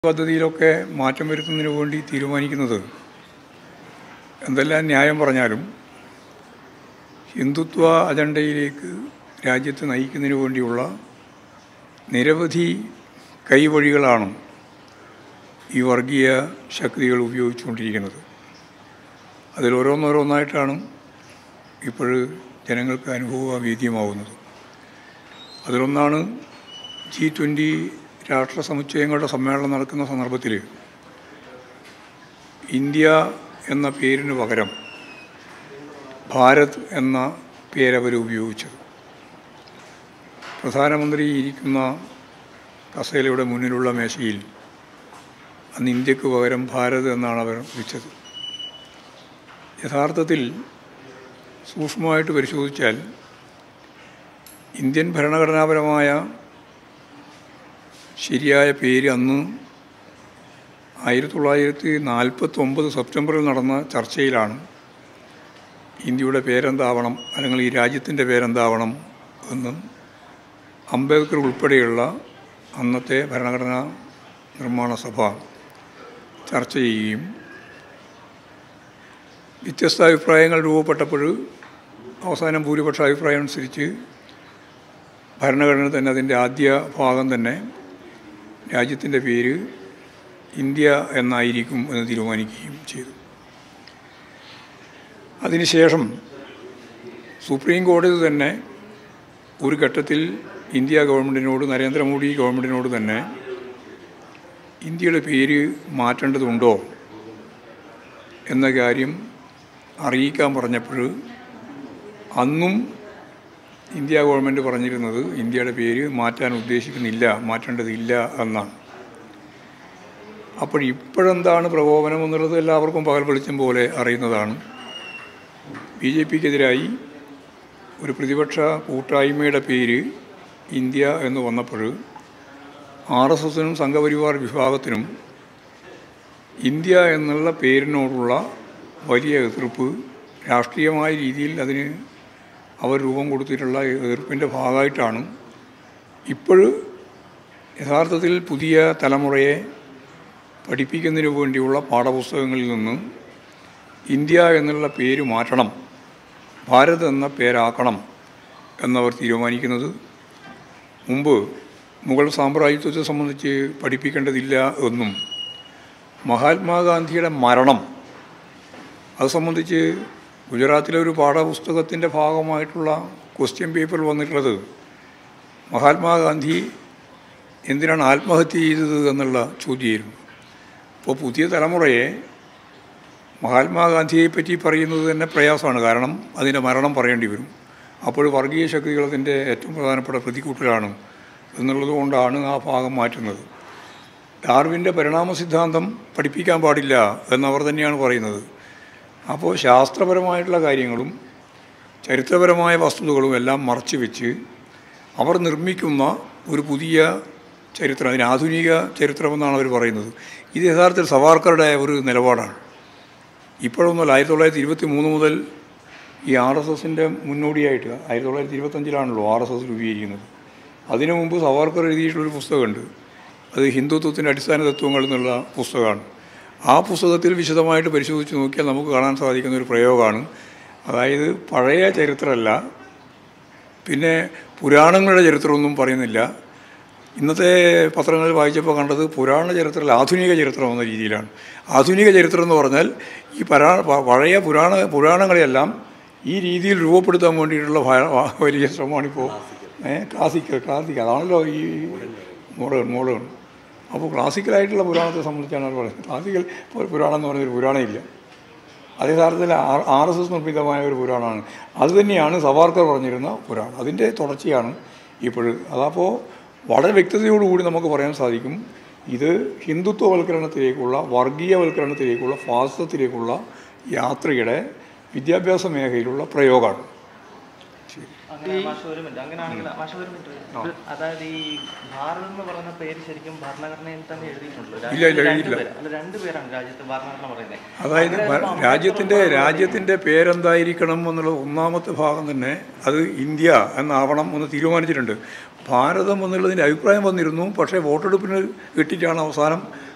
പദ്ധതിയിലൊക്കെ മാറ്റം വരുത്തുന്നതിന് വേണ്ടി തീരുമാനിക്കുന്നത് എന്തെല്ലാം ന്യായം പറഞ്ഞാലും ഹിന്ദുത്വ അജണ്ടയിലേക്ക് രാജ്യത്തെ നയിക്കുന്നതിന് വേണ്ടിയുള്ള നിരവധി കൈവഴികളാണ് ഈ വർഗീയ ശക്തികൾ ഉപയോഗിച്ചുകൊണ്ടിരിക്കുന്നത് അതിൽ ഓരോന്നോരോന്നായിട്ടാണ് ഇപ്പോൾ ജനങ്ങൾക്ക് അനുഭവവേദ്യമാവുന്നത് അതിലൊന്നാണ് ജി ട്വൻ്റി രാഷ്ട്ര സമുച്ചയങ്ങളുടെ സമ്മേളനം നടക്കുന്ന സന്ദർഭത്തിൽ ഇന്ത്യ എന്ന പേരിന് പകരം ഭാരത് എന്ന പേരവർ ഉപയോഗിച്ചത് പ്രധാനമന്ത്രി ഇരിക്കുന്ന കസേലയുടെ മുന്നിലുള്ള മേശയിൽ അന്ന് ഇന്ത്യക്ക് പകരം ഭാരത് എന്നാണ് അവർ വിളിച്ചത് യഥാർത്ഥത്തിൽ സൂക്ഷ്മമായിട്ട് പരിശോധിച്ചാൽ ഇന്ത്യൻ ഭരണഘടനാപരമായ ശരിയായ പേര് അന്ന് ആയിരത്തി തൊള്ളായിരത്തി നാൽപ്പത്തി ഒമ്പത് സെപ്റ്റംബറിൽ നടന്ന ചർച്ചയിലാണ് ഇന്ത്യയുടെ പേരെന്താവണം അല്ലെങ്കിൽ ഈ രാജ്യത്തിൻ്റെ പേരെന്താവണം എന്ന് അംബേദ്കർ ഉൾപ്പെടെയുള്ള അന്നത്തെ ഭരണഘടനാ നിർമ്മാണ സഭ ചർച്ച ചെയ്യുകയും വ്യത്യസ്ത അഭിപ്രായങ്ങൾ രൂപപ്പെട്ടപ്പോൾ അവസാനം ഭൂരിപക്ഷ അഭിപ്രായം അനുസരിച്ച് ഭരണഘടന തന്നെ അതിൻ്റെ ആദ്യ ഭാഗം തന്നെ രാജ്യത്തിൻ്റെ പേര് ഇന്ത്യ എന്നായിരിക്കും എന്ന് തീരുമാനിക്കുകയും ചെയ്തു അതിനുശേഷം സുപ്രീം കോടതി തന്നെ ഒരു ഘട്ടത്തിൽ ഇന്ത്യ ഗവൺമെൻറ്റിനോട് നരേന്ദ്രമോദി ഗവൺമെൻറ്റിനോട് തന്നെ ഇന്ത്യയുടെ പേര് മാറ്റേണ്ടതുണ്ടോ എന്ന കാര്യം അറിയിക്കാൻ പറഞ്ഞപ്പോൾ അന്നും ഇന്ത്യ ഗവൺമെൻറ് പറഞ്ഞിരുന്നത് ഇന്ത്യയുടെ പേര് മാറ്റാൻ ഉദ്ദേശിക്കുന്നില്ല മാറ്റേണ്ടതില്ല എന്നാണ് അപ്പോൾ ഇപ്പോഴെന്താണ് പ്രകോപനം എന്നുള്ളത് എല്ലാവർക്കും പകൽ വെളിച്ചം പോലെ അറിയുന്നതാണ് ബി ജെ പിക്കെതിരായി ഒരു പ്രതിപക്ഷ കൂട്ടായ്മയുടെ പേര് ഇന്ത്യ എന്ന് വന്നപ്പോൾ ആർ എസ് എസിനും സംഘപരിവാർ വിഭാഗത്തിനും ഇന്ത്യ എന്നുള്ള പേരിനോടുള്ള വലിയ എതിർപ്പ് രാഷ്ട്രീയമായ രീതിയിൽ അതിന് അവർ രൂപം കൊടുത്തിട്ടുള്ള എതിർപ്പിൻ്റെ ഭാഗമായിട്ടാണ് ഇപ്പോൾ യഥാർത്ഥത്തിൽ പുതിയ തലമുറയെ പഠിപ്പിക്കുന്നതിന് വേണ്ടിയുള്ള പാഠപുസ്തകങ്ങളിൽ നിന്ന് ഇന്ത്യ എന്നുള്ള പേര് മാറ്റണം ഭാരത് എന്ന പേരാക്കണം എന്നവർ തീരുമാനിക്കുന്നത് മുമ്പ് മുഗൾ സാമ്രാജ്യത്വത്തെ സംബന്ധിച്ച് പഠിപ്പിക്കേണ്ടതില്ല എന്നും മഹാത്മാഗാന്ധിയുടെ മരണം അത് സംബന്ധിച്ച് ഗുജറാത്തിലെ ഒരു പാഠപുസ്തകത്തിൻ്റെ ഭാഗമായിട്ടുള്ള ക്വസ്റ്റ്യൻ പേപ്പർ വന്നിട്ടുള്ളത് മഹാത്മാഗാന്ധി എന്തിനാണ് ആത്മഹത്യ ചെയ്തത് എന്നുള്ള ചോദ്യമായിരുന്നു അപ്പോൾ പുതിയ തലമുറയെ മഹാത്മാഗാന്ധിയെ പറ്റി പറയുന്നത് തന്നെ പ്രയാസമാണ് കാരണം അതിൻ്റെ മരണം പറയേണ്ടി വരും അപ്പോൾ വർഗീയ ശക്തികൾ അതിൻ്റെ ഏറ്റവും പ്രധാനപ്പെട്ട പ്രതികൂട്ടിലാണ് എന്നുള്ളത് കൊണ്ടാണ് ആ ഭാഗം മാറ്റുന്നത് ഡാർവിൻ്റെ പരിണാമ സിദ്ധാന്തം പഠിപ്പിക്കാൻ പാടില്ല എന്നവർ തന്നെയാണ് പറയുന്നത് അപ്പോൾ ശാസ്ത്രപരമായിട്ടുള്ള കാര്യങ്ങളും ചരിത്രപരമായ വസ്തുതകളും എല്ലാം മറച്ചു വെച്ച് അവർ നിർമ്മിക്കുന്ന ഒരു പുതിയ ചരിത്രം അതിന് ആധുനിക ചരിത്രമെന്നാണ് അവർ പറയുന്നത് ഇത് യഥാർത്ഥത്തിൽ സവാർക്കറുടെ ഒരു നിലപാടാണ് ഇപ്പോഴൊന്നുമല്ല ആയിരത്തി തൊള്ളായിരത്തി ഇരുപത്തി മൂന്ന് മുതൽ ഈ ആർ എസ് എസിൻ്റെ മുന്നോടിയായിട്ട് ആയിരത്തി തൊള്ളായിരത്തി ഇരുപത്തഞ്ചിലാണല്ലോ ആർ എസ് എസ് രൂപീകരിക്കുന്നത് അതിനു മുമ്പ് സവാർക്കർ എഴുതിയിട്ടുള്ളൊരു പുസ്തകമുണ്ട് അത് ഹിന്ദുത്വത്തിൻ്റെ അടിസ്ഥാന തത്വങ്ങൾ എന്നുള്ള പുസ്തകമാണ് ആ പുസ്തകത്തിൽ വിശദമായിട്ട് പരിശോധിച്ച് നോക്കിയാൽ നമുക്ക് കാണാൻ സാധിക്കുന്ന ഒരു പ്രയോഗമാണ് അതായത് പഴയ ചരിത്രമല്ല പിന്നെ പുരാണങ്ങളുടെ ചരിത്രമൊന്നും പറയുന്നില്ല ഇന്നത്തെ പത്രങ്ങളിൽ വായിച്ചപ്പോൾ കണ്ടത് പുരാണ ചരിത്രത്തിൽ ആധുനിക ചരിത്രം എന്ന രീതിയിലാണ് ആധുനിക ചരിത്രം എന്ന് പറഞ്ഞാൽ ഈ പരാ പഴയ പുരാണ പുരാണങ്ങളെയെല്ലാം ഈ രീതിയിൽ രൂപപ്പെടുത്താൻ വേണ്ടിയിട്ടുള്ള വലിയ ശ്രമമാണിപ്പോൾ ഏഹ് ക്ലാസിക്കൽ ക്ലാസിക്കൽ അതാണല്ലോ ഈ മോഡേൺ മോഡേൺ അപ്പോൾ ക്ലാസിക്കലായിട്ടുള്ള പുരാണത്തെ സംബന്ധിച്ചാണ് അവർ പറയുന്നത് ക്ലാസിക്കൽ പുരാണം എന്ന് പറഞ്ഞൊരു പുരാണം ഇല്ല അത് യഥാർത്ഥത്തിൽ ആർ എസ് എസ് നിർമ്മിതമായ ഒരു പുരാണമാണ് അത് തന്നെയാണ് സവാർക്കർ പറഞ്ഞിരുന്ന പുരാണം അതിൻ്റെ തുടർച്ചയാണ് ഇപ്പോൾ അതപ്പോൾ വളരെ വ്യക്തതയോടുകൂടി നമുക്ക് പറയാൻ സാധിക്കും ഇത് ഹിന്ദുത്വവൽക്കരണത്തിലേക്കുള്ള വർഗീയവൽക്കരണത്തിലേക്കുള്ള ഫാസിസത്തിലേക്കുള്ള യാത്രയുടെ വിദ്യാഭ്യാസ മേഖലയിലുള്ള പ്രയോഗമാണ് അങ്ങനെ മാഷ ഒരു മിനിറ്റ് അങ്ങനെയാണെങ്കിൽ മാഷ ഒരു മിനിറ്റ് ഇത് അതായത് ഈ ഭാരത് എന്ന് പറയുന്ന പേര് ശരിക്കും ഭരണഘടനയിൽ തന്നെ എഴുതിയിട്ടുണ്ടല്ലോ ഇല്ല, ഇല്ല, രണ്ട് എഴുതിയില്ല. പേര്. അല്ല രണ്ട് പേരാണ് രാജ്യത്ത് ഭരണഘടന പറയുന്നത് അതായത് ഭ- രാജ്യത്തിൻ്റെ രാജ്യത്തിൻ്റെ പേരെന്തായിരിക്കണം എന്നുള്ള ഒന്നാമത്തെ ഭാഗം തന്നെ അത് ഇന്ത്യ എന്നാവണം എന്ന് തീരുമാനിച്ചിട്ടുണ്ട് ഭാരതം എന്നുള്ളതിൻ്റെ അഭിപ്രായം വന്നിരുന്നു പക്ഷേ വോട്ടെടുപ്പിന് കിട്ടിയിട്ടാണ് അവസാനം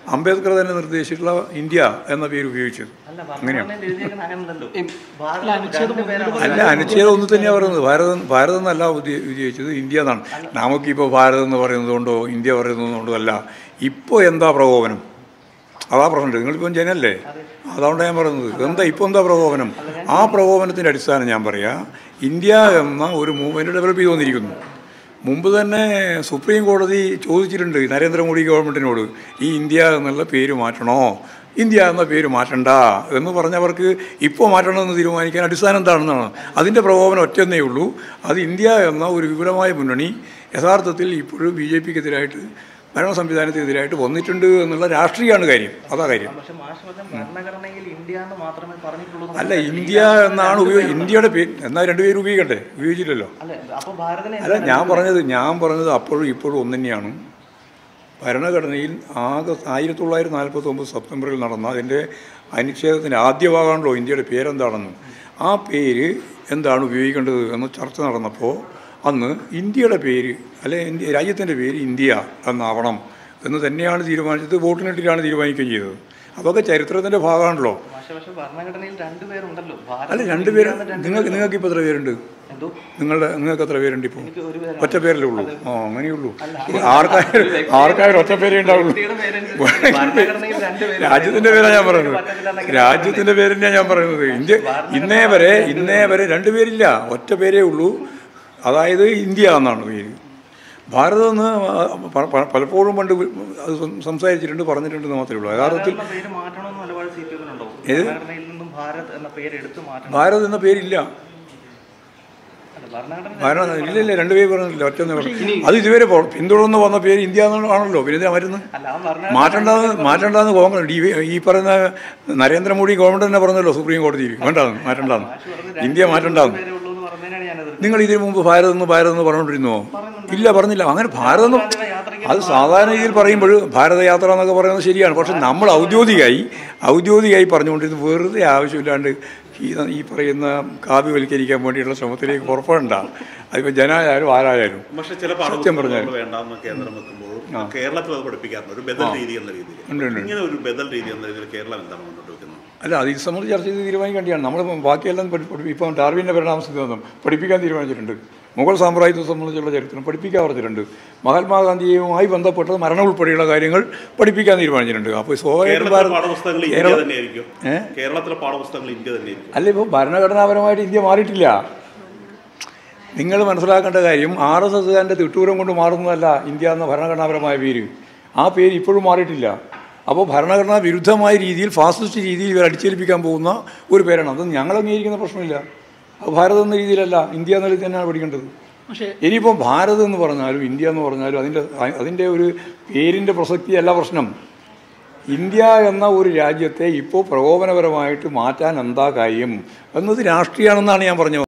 അംബേദ്കർ തന്നെ നിർദ്ദേശിച്ചിട്ടുള്ള ഇന്ത്യ എന്ന പേര് ഉപയോഗിച്ചത് അല്ല ഭരണഘടനയിൽ എഴുതിയേക്കുന്ന അങ്ങനെയല്ലല്ലോ ഭാരതം അനുച്ഛേദം രണ്ട് പേരാണ് അല്ല അനുച്ഛേദം ഒന്നും തന്നെയാണ് പറയുന്നത് ഭാരതം ഭാരതം എന്നല്ല ഉദ്ദേ- ഉദ്ദേശിച്ചത് ഇന്ത്യ എന്നാണ് നമുക്കിപ്പോൾ ഭാരതം എന്ന് പറയുന്നത് കൊണ്ടോ ഇന്ത്യ പറയുന്നത് കൊണ്ടോ അല്ല ഇപ്പോൾ എന്താ പ്രകോപനം അതാ പറഞ്ഞത് നിങ്ങളിപ്പം ജനല്ലേ അതുകൊണ്ടാണ് ഞാൻ പറയുന്നത് എന്താ ഇപ്പോൾ എന്താ പ്രകോപനം ആ പ്രകോപനത്തിൻ്റെ അടിസ്ഥാനം ഞാൻ പറയാം ഇന്ത്യ എന്ന ഒരു മൂവ്മെൻറ്റ് ഡെവലപ്പ് ചെയ്തു വന്നിരിക്കുന്നു മുമ്പ് തന്നെ സുപ്രീം കോടതി ചോദിച്ചിട്ടുണ്ട് നരേന്ദ്രമോദി ഗവൺമെൻറ്റിനോട് ഈ ഇന്ത്യ എന്നുള്ള പേര് മാറ്റണോ ഇന്ത്യ എന്ന പേര് മാറ്റണ്ട എന്ന് പറഞ്ഞവർക്ക് ഇപ്പോൾ മാറ്റണമെന്ന് തീരുമാനിക്കാൻ അടിസ്ഥാനം എന്താണെന്നാണ് അതിൻ്റെ പ്രകോപനം ഒറ്റന്നേ ഉള്ളൂ അത് ഇന്ത്യ എന്ന ഒരു വിപുലമായ മുന്നണി യഥാർത്ഥത്തിൽ ഇപ്പോഴും ബി ജെ പിക്കെതിരായിട്ട് ഭരണ സംവിധാനത്തിനെതിരായിട്ട് വന്നിട്ടുണ്ട് എന്നുള്ള രാഷ്ട്രീയമാണ് കാര്യം അതാ കാര്യം പക്ഷെ മാഷ് പറഞ്ഞ ഭരണഘടനയിൽ ഇന്ത്യ എന്ന് മാത്രമേ പറഞ്ഞിട്ടുള്ളൂ എന്ന് അല്ല ഇന്ത്യ എന്നാണ് ഉപയോഗി ഇന്ത്യയുടെ പേര് എന്നാൽ രണ്ടുപേരും ഉപയോഗിക്കണ്ടേ ഉപയോഗിച്ചില്ലല്ലോ അല്ല അപ്പൊ ഭാരതനെ അല്ല ഞാൻ പറഞ്ഞത് ഞാൻ പറഞ്ഞത് അപ്പോഴും ഇപ്പോഴും ഒന്ന് തന്നെയാണ് ഭരണഘടനയിൽ ആകെ ആയിരത്തി തൊള്ളായിരത്തി നാൽപ്പത്തി ഒമ്പത് സെപ്റ്റംബറിൽ നടന്ന അതിൻ്റെ അനുച്ഛേദത്തിൻ്റെ ആദ്യ ഭാഗമാണല്ലോ ഇന്ത്യയുടെ പേരെന്താണെന്ന് ആ പേര് എന്താണ് ഉപയോഗിക്കേണ്ടത് എന്ന് ചർച്ച നടന്നപ്പോൾ അന്ന് ഇന്ത്യയുടെ പേര് അല്ലെ ഇന്ത്യ രാജ്യത്തിൻ്റെ പേര് ഇന്ത്യ എന്നാവണം എന്ന് തന്നെയാണ് തീരുമാനിച്ചത് വോട്ടിനിട്ടിട്ടാണ് തീരുമാനിക്കുകയും ചെയ്തത് അതൊക്കെ ചരിത്രത്തിൻ്റെ ഭാഗമാണല്ലോ പക്ഷെ പക്ഷെ ഭരണഘടനയിൽ രണ്ടുപേരുണ്ടല്ലോ അല്ല ഭാരതം രണ്ടുപേര് ഇന്ത്യ എന്ന് രണ്ട് നിങ്ങൾക്ക് നിങ്ങൾക്ക് ഇപ്പോൾ എത്ര പേരുണ്ട് എന്തോ നിങ്ങളുടെ നിങ്ങൾക്ക് എത്ര പേരുണ്ട് ഇപ്പോൾ എനിക്ക് ഒരു പേരാണ് ഒറ്റ പേരല്ലേ ഉള്ളൂ ആ അങ്ങനെയുള്ളൂ ആർക്കായാലും ആർക്കായാലും ഒറ്റ പേരേ ഉണ്ടാവുള്ളൂ വ്യക്തിയുടെ പേരനുസരിച്ച് ഭരണഘടനയിൽ രണ്ടുപേരും രാജ്യത്തിന്റെ പേരാ ഞാൻ പറയുന്നത് പറ്റത്തില്ലെന്നൊക്കെ രാജ്യത്തിന്റെ പേര് തന്നെയാണ് ഞാൻ പറയുന്നത് ഇന്ത്യ ഇന്നേ വരെ ഇന്നേ വരെ രണ്ട് പേരില്ല ഒറ്റ പേരേ ഉള്ളൂ അതായത് ഇന്ത്യ എന്നാണ് പേര് ഭാരതം എന്ന് പ- പ- പലപ്പോഴും പണ്ട് അത് സം- സംസാരിച്ചിട്ടുണ്ട് പറഞ്ഞിട്ടുണ്ടെന്ന് മാത്രമേ ഉള്ളൂ യഥാർത്ഥത്തിൽ എന്ന പേര് മാറ്റണമെന്ന് നിലപാട് സി പി എമ്മിനുണ്ടോ ഭരണഘടനയിൽ നിന്നും ഭാരത് എന്ന പേര് എടുത്തു മാറ്റണം ഭാരത് എന്ന പേരില്ല അല്ല, ഭരണഘടന ഭാരത ഇല്ല ഇല്ല രണ്ട് പേര് പറഞ്ഞില്ല ഒറ്റ പറഞ്ഞു അത് ഇതുവരെ പോ- പിന്തുടർന്ന് വന്ന പേര് ഇന്ത്യ എന്നാണ് ആണല്ലോ പിന്നെ എന്തിനാ മാറ്റുന്നത് അല്ല ആ ഭരണ മാറ്റണ്ടെന്ന് മാറ്റണ്ടെന്ന് കോൺഗ്രസ് ഡി ഈ പറയുന്ന നരേന്ദ്രമോദി ഗവൺമെന്റ് തന്നെ പറഞ്ഞല്ലോ സുപ്രീം കോടതിയിൽ വേണ്ടാന്ന് മാറ്റണ്ടെന്ന് ഇന്ത്യ മാറ്റണ്ടെന്ന് പേരേ ഉള്ളൂ എന്ന് പറഞ്ഞതിനാണ് ഞാനത് നിങ്ങൾ ഇതിനു മുമ്പ് ഭാരത് എന്ന് ഭാരത് എന്ന് പറഞ്ഞുകൊണ്ടിരുന്നോ ഇല്ല പറഞ്ഞില്ല അങ്ങനെ ഭാരതം എന്ന് യാത്രയ്ക്ക് അത് സാധാരണ രീതിയിൽ പറയുമ്പോൾ ഭാരതയാത്ര എന്നൊക്കെ പറയുന്നത് ശരിയാണ് പക്ഷെ നമ്മൾ ഔദ്യോഗികമായി ഔദ്യോഗികമായി പറഞ്ഞുകൊണ്ടിരുന്നത് വെറുതെ ആവശ്യമില്ലാണ്ട് ഈ ഈ പറയുന്ന കാവ്യവൽക്കരിക്കാൻ വേണ്ടിയുള്ള ശ്രമത്തിലേക്ക് പുറപ്പെടണ്ട അതിപ്പോൾ ജനായാലും ആരായാലും പക്ഷെ ചില പാഠപുസ്തകങ്ങൾ വേണ്ടാന്ന് കേന്ദ്രം വെക്കുമ്പോൾ കേരളത്തിൽ അത് പഠിപ്പിക്കാറുണ്ട് ഒരു ബദൽ രീതി എന്ന രീതിയിൽ ഉണ്ട്, ഉണ്ട്. ഇങ്ങനെ ഒരു ബദൽ രീതി എന്ന രീതിയിൽ കേരളം എന്താണ് മുന്നോട്ട് വെക്കുന്നത് അല്ല അത് ഇത് സംബന്ധിച്ച് ചർച്ച ചെയ്ത് തീരുമാനിക്കേണ്ടിയാണ് നമ്മൾ ബാക്കിയെല്ലാം പഠി- പഠി- ഇപ്പം ഡാർവിൻ്റെ പരിണാമ സിദ്ധാന്തം പഠിപ്പിക്കാൻ തീരുമാനിച്ചിട്ടുണ്ട് മുഗൾ സാമ്രാജ്യത്തെ സംബന്ധിച്ചുള്ള ചരിത്രം പഠിപ്പിക്കാൻ പറഞ്ഞിട്ടുണ്ട് മഹാത്മാഗാന്ധിയുമായി ബന്ധപ്പെട്ട മരണം ഉൾപ്പെടെയുള്ള കാര്യങ്ങൾ പഠിപ്പിക്കാൻ തീരുമാനിച്ചിട്ടുണ്ട് അപ്പോൾ സ്വാഭാവികമായിട്ടും കേരളത്തിലെ ഭാരത- പാഠപുസ്തകങ്ങൾ ഇന്ത്യ കേരളം- തന്നെയായിരിക്കും ഏ? കേരളത്തിലെ പാഠപുസ്തകങ്ങൾ ഇന്ത്യ തന്നെയായിരിക്കും അല്ല ഇപ്പോൾ ഭരണഘടനാപരമായിട്ട് ഇന്ത്യ മാറിയിട്ടില്ല നിങ്ങൾ മനസ്സിലാക്കേണ്ട കാര്യം ആർ എസ് എസ്കാരൻ്റെ തിട്ടൂരം കൊണ്ട് മാറുന്നതല്ല ഇന്ത്യ എന്ന ഭരണഘടനാപരമായ പേര് ആ പേര് ഇപ്പോഴും മാറിയിട്ടില്ല അപ്പോൾ ഭരണഘടനാ വിരുദ്ധമായ രീതിയിൽ ഫാസിസ്റ്റ് രീതിയിൽ ഇവർ അടിച്ചേൽപ്പിക്കാൻ പോകുന്ന ഒരു പേരാണ് അത് ഞങ്ങൾ അംഗീകരിക്കുന്ന പ്രശ്നമില്ല അത് ഭാരതം എന്ന രീതിയിലല്ല ഇന്ത്യ എന്ന രീതിയിൽ തന്നെയാണ് പഠിക്കേണ്ടത് പക്ഷേ ഇനിയിപ്പോൾ ഭാരത് എന്ന് പറഞ്ഞാലും ഇന്ത്യ എന്ന് പറഞ്ഞാലും അതിൻ്റെ അതിൻ്റെ ഒരു പേരിൻ്റെ പ്രസക്തിയല്ല പ്രശ്നം ഇന്ത്യ എന്ന ഒരു രാജ്യത്തെ ഇപ്പോൾ പ്രകോപനപരമായിട്ട് മാറ്റാൻ എന്താ കാര്യം എന്നത് രാഷ്ട്രീയമാണെന്നാണ് ഞാൻ പറഞ്ഞു